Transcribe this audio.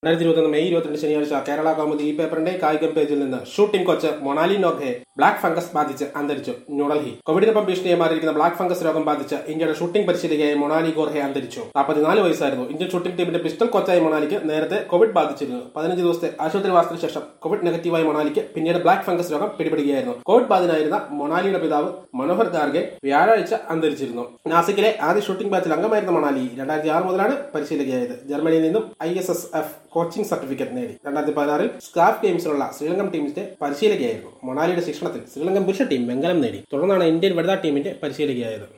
രണ്ടായിരത്തി ഇരുപത്തൊന്ന് മെയ് ഇരുപത്തിരണ്ട് ശനിയാഴ്ച കേരള കൗമുദി ഈ പേപ്പറിന്റെ കായികം പേജിൽ നിന്ന് shooting coach Monali Nokhe black fungus ബാധിച്ച് അന്തരിച്ചു ന്യൂഡൽഹി കോവിഡിനൊപ്പം ഭീഷണിയെ മാറിയിരിക്കുന്ന ബ്ലാക്ക് ഫംഗസ് രോഗം ബാധിച്ച് ഇന്ത്യയുടെ ഷൂട്ടിംഗ് പരിശീലകയായ മൊണാലി ഗോർഹെ അന്തരിച്ചു നാൽപ്പത്തിനാല് വയസ്സായിരുന്നു ഇന്ത്യൻ ഷൂട്ടിംഗ് ടീമിന്റെ പിസ്റ്റൾ കോച്ചായ മൊണാലിക്ക് നേരത്തെ കോവിഡ് ബാധിച്ചിരുന്നു പതിനഞ്ച് ദിവസത്തെ ആശുപത്രിവാസത്തിന് ശേഷം കോവിഡ് നെഗറ്റീവായ മൊണാലിക്ക് പിന്നീട് ബ്ലാക്ക് ഫംഗസ് രോഗം പിടിപെടുകയായിരുന്നു കോവിഡ് ബാധിതനായിരുന്ന മൊണാലിയുടെ പിതാവ് മനോഹർ ഗാർഗെ വ്യാഴാഴ്ച അന്തരിച്ചിരുന്നു നാസിക്കിലെ ആദ്യ ഷൂട്ടിംഗ് ബാച്ചിൽ അംഗമായിരുന്ന മൊണാലി രണ്ടായിരത്തി ആറ് മുതലാണ് പരിശീലകയായത് ജർമ്മനിയിൽ നിന്നും I S S F coaching certificate നേടി രണ്ടായിരത്തി പതിനാറിൽ സ്കാഫ് ഗെയിംസിലുള്ള ശ്രീലങ്കൻ ടീമിന്റെ പരിശീലകയായിരുന്നു മൊണാലിയുടെ ശിക്ഷണത്തിൽ ശ്രീലങ്കൻ പുരുഷ ടീം വെങ്കലം നേടി തുടർന്നാണ് ഇന്ത്യൻ വനിതാ ടീമിന്റെ പരിശീലകയായത്